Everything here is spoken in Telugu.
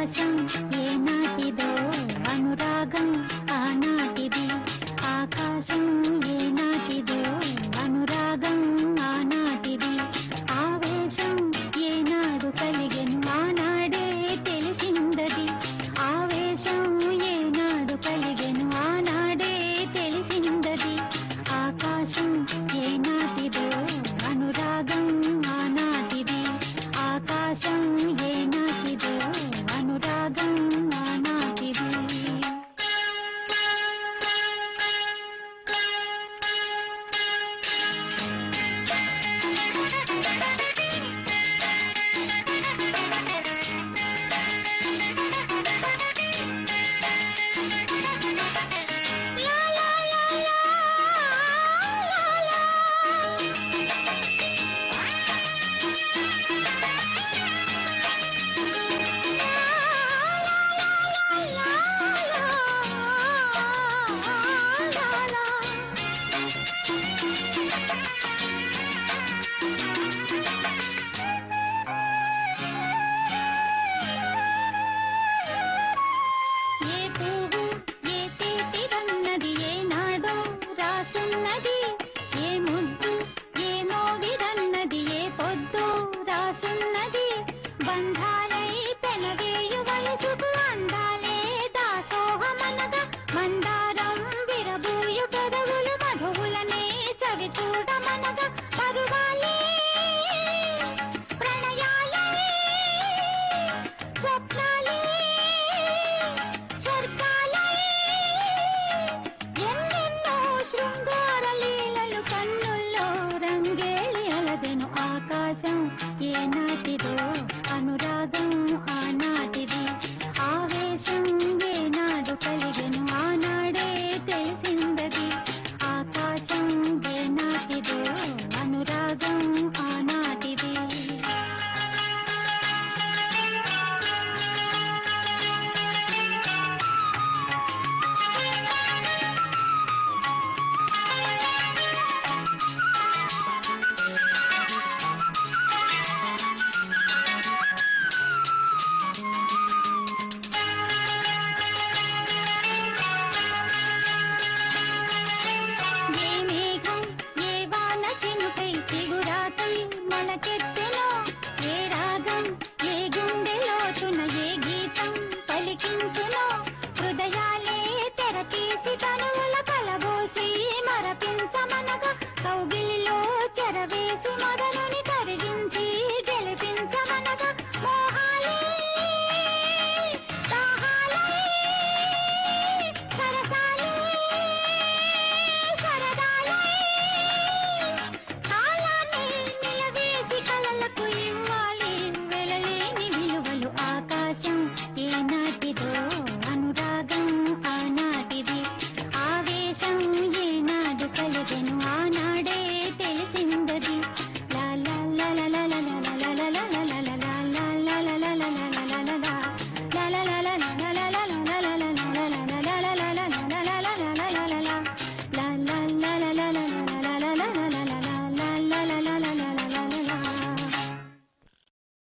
ఆకాశం ఏనాటిదో అనురాగం ఆనాటిది ఆకాశం ఏనాటిదో అనురాగం ఆనాటిది ఆవేశం ఏనాడు కలిగెను ఆనాడే తెలిసిందది ఆవేశం ఏనాడు కలిగెను ఆనాడే తెలిసిందది ఆకాశం ఏనాటిదో అనురాగం ఆనాటిది ఆకాశం ఏనాటిదో అనురాగం ఆనాటిది ఏ పువ్వు ఏ తీపిదన్నది ఏనాడో రాసున్నది ఏ ముద్దు ఏ మోవిదన్నది ఏ పొద్దు రాసున్నది బంధాలై పెనవేయు వయసుకు అందాలే దాసోహమనగా మందారం విరబూయు పెదవులు మధువులనే చవి చూడమనగా పరువాలే ప్రణయాలే స్వప్న